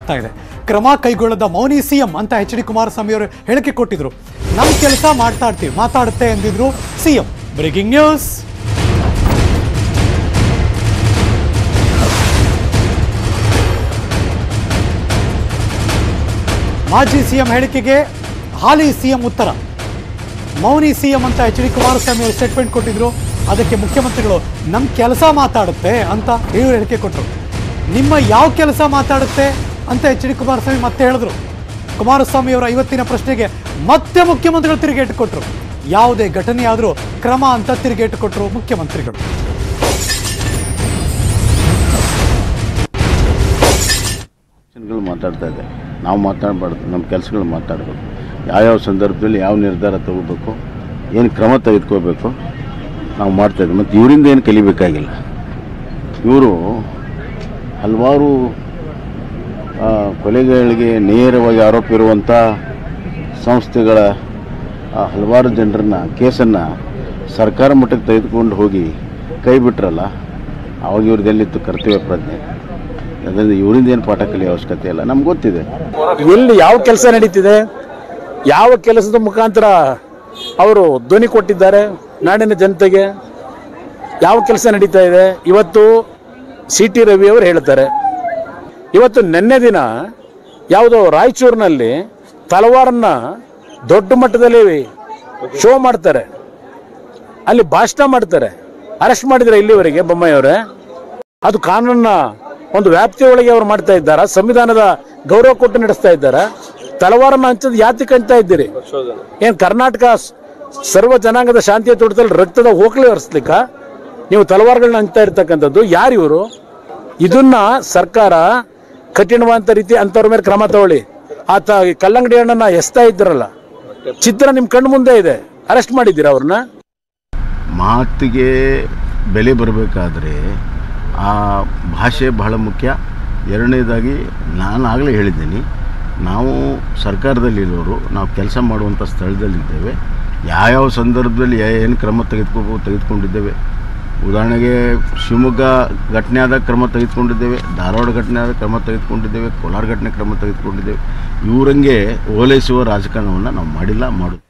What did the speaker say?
ಆಗ್ತಾ ಇದೆ ಕ್ರಮ ಕೈಗೊಳ್ಳದ ಮೌನಿ ಸಿಎಂ ಅಂತ ಎಚ್ ಡಿ ಕುಮಾರಸ್ವಾಮಿ ಅವರು ಹೇಳಿಕೆ ಕೊಟ್ಟಿದ್ರು ನಮ್ಮ ಕೆಲಸ ಮಾಡ್ತಾ ಇರ್ತೀವಿ ಮಾತಾಡುತ್ತೆ ಎಂದಿದ್ರು ಸಿಎಂ ಬ್ರೇಕಿಂಗ್ ನ್ಯೂಸ್ ಮಾಜಿ ಸಿಎಂ ಹೇಳಿಕೆಗೆ ಹಾಲಿ ಸಿಎಂ ಉತ್ತರ ಮೌನಿ ಸಿಎಂ ಅಂತ ಎಚ್ ಡಿ ಕುಮಾರಸ್ವಾಮಿ ಅವರು ಸ್ಟೇಟ್ಮೆಂಟ್ ಕೊಟ್ಟಿದ್ರು ಅದಕ್ಕೆ ಮುಖ್ಯಮಂತ್ರಿಗಳು ನಮ್ಮ ಕೆಲಸ ಮಾತಾಡುತ್ತೆ ಅಂತ ಇವರು ಹೇಳಿಕೆ ಕೊಟ್ಟರು ನಿಮ್ಮ ಯಾವ ಕೆಲಸ ಮಾತಾಡುತ್ತೆ ಅಂತ ಎಚ್ ಡಿ ಕುಮಾರಸ್ವಾಮಿ ಮತ್ತೆ ಹೇಳಿದ್ರು ಕುಮಾರಸ್ವಾಮಿ ಅವರ ಇವತ್ತಿನ ಪ್ರಶ್ನೆಗೆ ಮತ್ತೆ ಮುಖ್ಯಮಂತ್ರಿಗಳು ತಿರುಗೇಟು ಕೊಟ್ಟರು ಯಾವುದೇ ಘಟನೆ ಆದರೂ ಕ್ರಮ ಅಂತ ತಿರುಗೇಟು ಕೊಟ್ಟರು ಮುಖ್ಯಮಂತ್ರಿಗಳು ಗಳು ಮಾತಾಡ್ತಾ ಇದೆ ನಾವು ಮಾತಾಡಬಾರ್ದು ನಮ್ಮ ಕೆಲಸಗಳು ಮಾತಾಡಬೇಕು ಯಾವ್ಯಾವ ಸಂದರ್ಭದಲ್ಲಿ ಯಾವ ನಿರ್ಧಾರ ತಗೋಬೇಕು ಏನು ಕ್ರಮ ತೆಗೆದುಕೋಬೇಕು ನಾವು ಮಾಡ್ತಾಯಿದ್ವಿ ಮತ್ತು ಇವರಿಂದ ಏನು ಕಲಿಬೇಕಾಗಿಲ್ಲ ಇವರು ಹಲವಾರು ಆ, ಕೊಲೆಗಳಿಗೆ ನೇರವಾಗಿ ಆರೋಪ ಇರುವಂಥ ಸಂಸ್ಥೆಗಳ ಆ, ಹಲವಾರು ಜನರನ್ನ ಕೇಸನ್ನು ಸರ್ಕಾರ ಮಟ್ಟಕ್ಕೆ ತೆಗೆದುಕೊಂಡು ಹೋಗಿ ಕೈ ಬಿಟ್ರಲ್ಲ ಅವಾಗ ಇವ್ರದ್ದು ಎಲ್ಲಿತ್ತು ಕರ್ತವ್ಯ ಪ್ರಜ್ಞೆ ಅದರಿಂದ ಇವರಿಂದ ಏನು ಪಾಠ ಕಲಿಯೋ ಅವಶ್ಯಕತೆ ಇಲ್ಲ ನಮ್ಗೆ ಗೊತ್ತಿದೆ ಎಲ್ಲಿ ಯಾವ ಕೆಲಸ ನಡೀತಿದೆ ಯಾವ ಕೆಲಸದ ಮುಖಾಂತರ ಅವರು ಧ್ವನಿ ಕೊಟ್ಟಿದ್ದಾರೆ ನಾಡಿನ ಜನತೆಗೆ ಯಾವ ಕೆಲಸ ನಡೀತಾ ಇದೆ ಇವತ್ತು ಸಿ ಟಿ ರವಿ ಅವರು ಹೇಳ್ತಾರೆ ಇವತ್ತು ನಿನ್ನೆ ದಿನ ಯಾವುದೋ ರಾಯಚೂರಿನಲ್ಲಿ ತಲವಾರನ್ನ ದೊಡ್ಡ ಮಟ್ಟದಲ್ಲಿ ಶೋ ಮಾಡ್ತಾರೆ ಅಲ್ಲಿ ಭಾಷಣ ಮಾಡ್ತಾರೆ ಅರೆಸ್ಟ್ ಮಾಡಿದ್ರೆ ಇಲ್ಲಿವರೆಗೆ ಬೊಮ್ಮಾಯಿಯವರೇ ಅದು ಕಾನೂನಿನ ಒಂದು ವ್ಯಾಪ್ತಿಯೊಳಗೆ ಅವ್ರು ಮಾಡ್ತಾ ಇದ್ದಾರಾ ಸಂವಿಧಾನದ ಗೌರವ ಕೊಟ್ಟು ನಡೆಸ್ತಾ ಇದ್ದಾರಾ ತಲವಾರನ್ನ ಹಂಚದ್ ಯಾತಿಗೆ ಹಂಚ್ತಾ ಇದ್ದೀರಿ ಏನ್ ಕರ್ನಾಟಕ ಸ್- ಸರ್ವ ಜನಾಂಗದ ಶಾಂತಿಯ ತೋಟದಲ್ಲಿ ರಕ್ತದ ಹೋಕ್ಳಿ ಹರಿಸ್ಲಿಕ್ಕ ನೀವು ತಲವಾರುಗಳನ್ನ ಹಂಚ್ತಾ ಇರ್ತಕ್ಕಂಥದ್ದು ಯಾರು ಇವರು ಇದನ್ನ ಸರ್ಕಾರ ಕಠಿಣವಾದಂತ ರೀತಿ ಅಂತವ್ರ ಮೇಲೆ ಕ್ರಮ ತಗೊಳ್ಳಿ ಆತ ಈ ಕಲ್ಲಂಗಡಿ ಹಣ್ಣನ್ನ ಎಸ್ತಾ ಇದ್ರಲ್ಲ ಚಿತ್ರ ನಿಮ್ ಕಣ್ಣು ಮುಂದೆ ಇದೆ ಅರೆಸ್ಟ್ ಮಾಡಿದ್ದೀರಾ ಅವ್ರನ್ನ ಮಾತಿಗೆ ಬೆಲೆ ಬರಬೇಕಾದ್ರೆ ಆ ಭಾಷೆ ಬಹಳ ಮುಖ್ಯ ಎರಡನೇದಾಗಿ ನಾನು ಆಗಲೇ ಹೇಳಿದ್ದೀನಿ ನಾವು ಸರ್ಕಾರದಲ್ಲಿರೋರು ನಾವು ಕೆಲಸ ಮಾಡುವಂಥ ಸ್ಥಳದಲ್ಲಿದ್ದೇವೆ ಯಾವ್ಯಾವ ಸಂದರ್ಭದಲ್ಲಿ ಏನು ಕ್ರಮ ತೆಗೆದುಕೋಬೇಕು ತೆಗೆದುಕೊಂಡಿದ್ದೇವೆ ಉದಾಹರಣೆಗೆ ಶಿವಮೊಗ್ಗ ಘಟನೆ ಆದ ಕ್ರಮ ತೆಗೆದುಕೊಂಡಿದ್ದೇವೆ ಧಾರವಾಡ ಘಟನೆ ಆದ ಕ್ರಮ ತೆಗೆದುಕೊಂಡಿದ್ದೇವೆ ಕೋಲಾರ ಘಟನೆ ಕ್ರಮ ತೆಗೆದುಕೊಂಡಿದ್ದೇವೆ ಇವರಂಗೆ ಓಲೈಸುವ ರಾಜಕಾರಣವನ್ನು ನಾವು ಮಾಡಿಲ್ಲ ಮಾಡೋದು